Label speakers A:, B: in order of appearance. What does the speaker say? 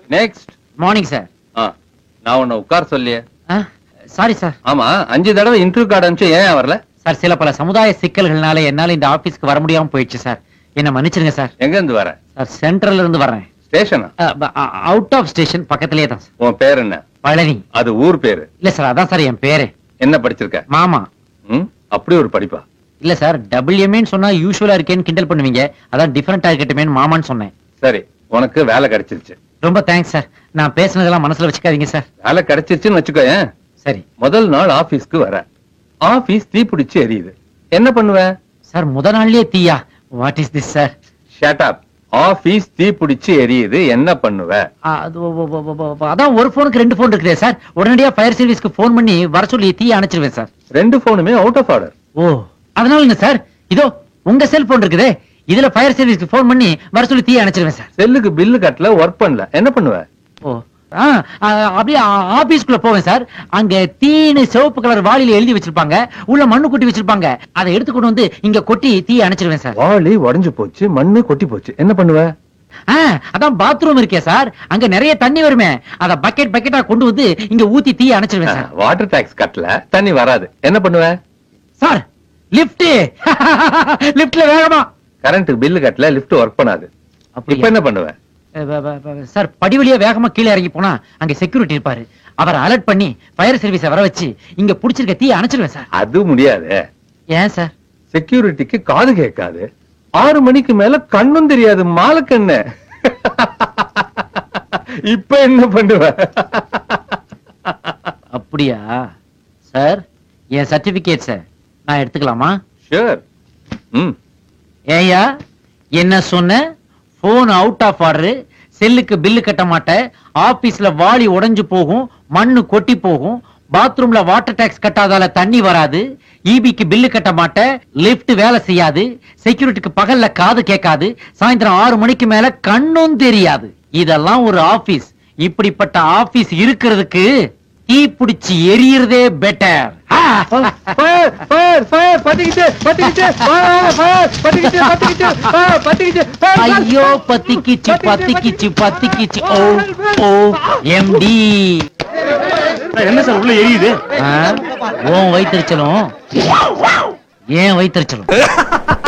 A: Next
B: morning sir
A: ஆ நான் உன்னை உட்கார சொல்லியே
B: சாரி சார்
A: ஆமா அஞ்சு தடவை இன்டர்வியூ கார்டு அனுப்பிச்சு ஏன் வரல
B: சார் சில பல சமுதாய சிக்கல்கள்னால என்னால இந்த ஆபீஸ்க்கு வர முடியாம போயிடுச்சு சார் என்ன மன்னிச்சிருங்க சார்
A: எங்க இருந்து வர
B: சார் சென்ட்ரல்ல இருந்து வர்றேன்
A: ஸ்டேஷனா
B: அவுட் ஆஃப் ஸ்டேஷன் பக்கத்திலே தான் சார்
A: உன் பேர் என்ன
B: பழனி
A: அது ஊர் பேரு
B: இல்ல சார் அதான் சார் என் பேரு
A: என்ன படிச்சிருக்க
B: மாமா
A: ம் அப்படி ஒரு படிப்பா
B: இல்ல சார் டபிள்யூஎம்ஏன்னு சொன்னா யூஸ்வலா இருக்கேன்னு கிண்டல் பண்ணுவீங்க அதான் டிஃபரெண்டா இருக்கட்டுமேன்னு மாமான்னு சொன்னேன்
A: சரி உனக்கு வேலை கிடைச்சிருச்சு
B: ரொம்ப தேங்க்ஸ் சார் நான் பேசுனதெல்லாம் மனசுல வச்சுக்காதீங்க சார்
A: வேலை கிடைச்சிருச்சுன்னு வச்சுக்கோயேன்
B: சரி
A: முதல் நாள் ஆபீஸ்க்கு வர ஆபீஸ் தீப்பிடிச்சு எரியுது என்ன பண்ணுவ
B: சார் முத நாள்லயே தீயா what is this sir
A: shut up office தீப்பிடிச்சு எரியுது என்ன பண்ணுவ
B: அது ஒ- ஒ- ஒ- ஒ- ஒ- அதான் ஒரு போனுக்கு ரெண்டு போன் இருக்குதே சார் உடனடியா ஃபயர் சர்வீஸ்க்கு ஃபோன் பண்ணி வர சொல்லி தீய அணைச்சிருவேன் சார்
A: ரெண்டு போனுமே அவுட் ஆஃப் ஆர்டர்
B: ஓ அதனால என்ன சார் இதோ உங்க செல்போன் இருக்குதே இதுல ஃபயர் சர்வீஸ்க்கு ஃபோன் பண்ணி வர சொல்லி தீய அணைச்சிருவேன் சார்
A: செல்லுக்கு பில்லு கட்டல ஒர்க் பண்ணல என்ன பண்ணுவ
B: ஓ ஆ, ஆ, அப்படியே ஆ- ஆபீஸ்க்குள்ள போவேன் சார் அங்க தீனு சிவப்பு கலர் வாளியில எழுதி வச்சிருப்பாங்க உள்ள மண்ணு கொட்டி வச்சிருப்பாங்க அதை எடுத்து கொண்டு வந்து இங்க கொட்டி தீய அணைச்சிருவேன் சார்
A: வாளி உடைஞ்சு போச்சு மண்ணு கொட்டி போச்சு என்ன பண்ணுவ
B: ஆ, அதான் பாத்ரூம் இருக்கே சார் அங்க நிறைய தண்ணி வருமே அத பக்கெட் பக்கெட்டா கொண்டு வந்து இங்க ஊத்தி தீய அணைச்சிருவேன் சார்
A: வாட்டர் டாக்ஸ் கட்டல தண்ணி வராது என்ன பண்ணுவ
B: சார் லிப்ட் லிப்ட்ல வேகமா
A: கரண்ட் பில்லு கட்டல லிஃப்ட் ஒர்க் பண்ணாது
B: அப்படியா?
A: இப்ப என்ன பண்ணுவ
B: அஹ் வ- வ- வ- சார் படி வழியா வேகமா கீழே இறங்கி போனா அங்க செக்யூரிட்டி இருப்பாரு அவரை அலர்ட் பண்ணி ஃபயர் சர்வீஸ வர வச்சு இங்க புடிச்சிருக்க தீ அணைச்சிருவேன் சார்
A: அது முடியாது
B: ஏன் சார்
A: செக்யூரிட்டிக்கு காது கேட்காது ஆறு மணிக்கு மேல கண்ணும் தெரியாது மாலக்கண்ணு இப்ப என்ன பண்ணுவ
B: அப்படியா சார் என் சர்டிபிகேட்ஸ நான் எடுத்துக்கலாமா
A: ஷூர் ம்
B: ஏய்யா என்ன சொன்ன போன் அவுட் ஆஃப் ஆர்டர் செல்லுக்கு பில்லு கட்ட மாட்டேன் ஆபீஸ்ல வாளி உடைஞ்சு போகும் மண்ணு கொட்டி போகும் பாத்ரூம்ல வாட்டர் டாக்ஸ் கட்டாதால தண்ணி வராது ஈபிக்கு பில்லு கட்ட மாட்டேன் லிஃப்ட் வேலை செய்யாது செக்யூரிட்டிக்கு பகல்ல காது கேட்காது சாயந்தரம் ஆறு மணிக்கு மேல கண்ணும் தெரியாது இதெல்லாம் ஒரு ஆபீஸ் இப்படிப்பட்ட ஆபீஸ் இருக்கிறதுக்கு தீ பிடிச்சி எரியறதே பெட்டர்
A: ஃபயர் ஃபயர் ஃபயர் பத்திக்கிச்சு பத்திக்கிச்சு ஃபயர் ஃபயர் பத்திக்கிச்சு பத்திக்கிச்சு ஃபயர் பத்திக்கிச்சு ஃபயர், ஃபயர்.
B: ஐயோ பத்திக்கிச்சு பத்திக்கிச்சு பத்திக்கிச்சு ஓ ஓ எம்டி
C: என்ன சார் உள்ள எரியுது
B: உன் வயிற்றுச்சலும் ஏன் வயிற்றுச்சலும்